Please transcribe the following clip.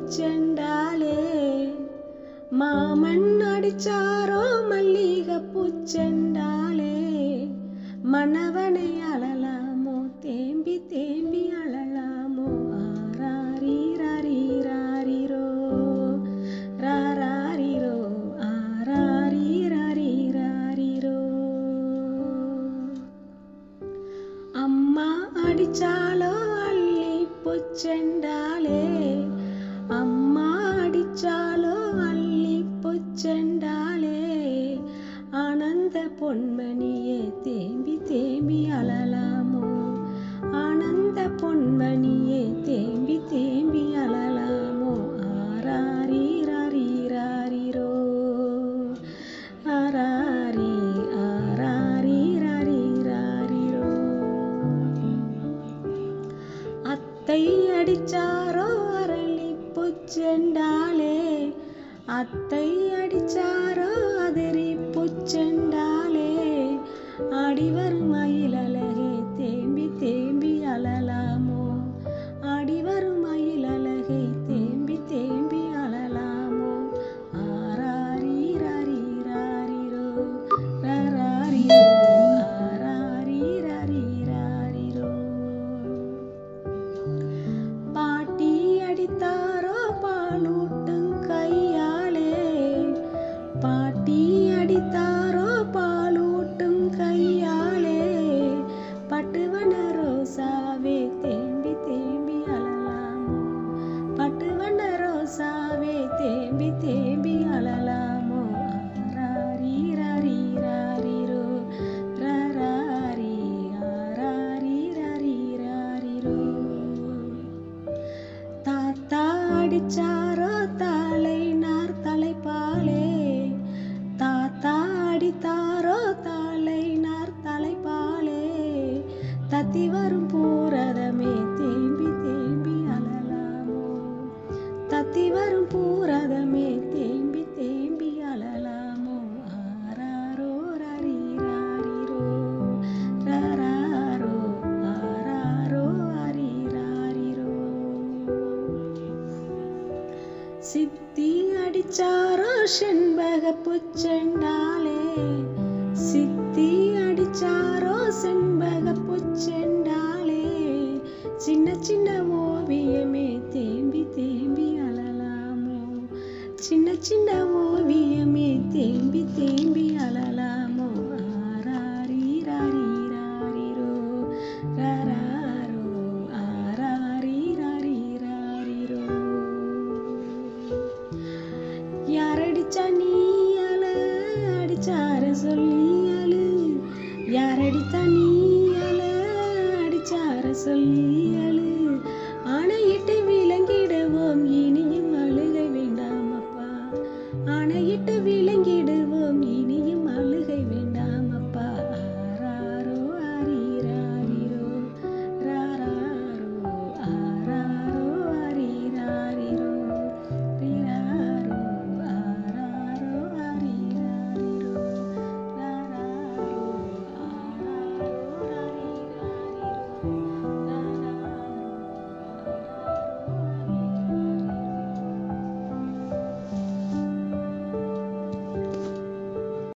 பூச்செண்டாலே மாமன் அடிச்சாரோ மல்லிகை பூச்செண்டாலே மணவனை அழலாமோ தேம்பி தேம்பி அழலாமோ ஆராரீரீரோ ராராரிரோ ஆராரீரீரோ அம்மா அடிச்சாலோ அள்ளி பூச்செண்டாலே அம்மா அடிச்சாலோ அள்ளி பூச்செண்டாலே ஆனந்த பொன்மணியே தேம்பி தேம்பி அழலாமோ ஆனந்த பொன்மணியே தேம்பி தேம்பி அழலாமோ ஆராரீரீரோ ஆராரி ஆராரீரீரோ அத்தை அடிச்சாரோ அரளி பூச்செண்டாலே அத்தை அடிச்சாரோ அதிரி பூச்செண்டாலே ஆடிவரும் மயிலழகே தேம்பி தேம்பி அழலாமோ ஆடிவரும் மயிலழகை தேம்பி தேம்பி அழலாமோ ஆராரீரீரோ ரராரிரோ ஆராரீரீரோ பாட்டி அடித்தாரோ பாலூட்டும் கையாலே பாட்டி அடித்தாரோ பாலூட்டும் கையாலே பட்டுவன ரோசாவே தேம்பி தேம்பி அழலாமோ பட்டுவன ரோசாவே தேம்பி தேம்பி அழலாமோ ஆராரீரீரோ ரராரி ஆராரீரீரோ தாத்தா அடிச்சாரோ தாளை நார் தலைப்பாலே தாத்தா அடித்தாரோ தாளை நார் தலைப்பாலே தத்தி வரும் பூரதமே தேம்பி தேம்பி அழலாமோ தத்தி வரும் பூரதமே தேம்பி தேம்பி அழலாமோ ஆராரோ ரரீராரிரோ ரராரோ ஆராரோ அரிராரிரோ சித்தி அடிச்சாரோ செண்பக புச்செண்டாலே சித்தி அடிச்சாரோ செண்பக புச்செண்டாலே சின்ன சின்ன ஓவியமே தேம்பி தேம்பி அழலாமோ சின்ன சின்ன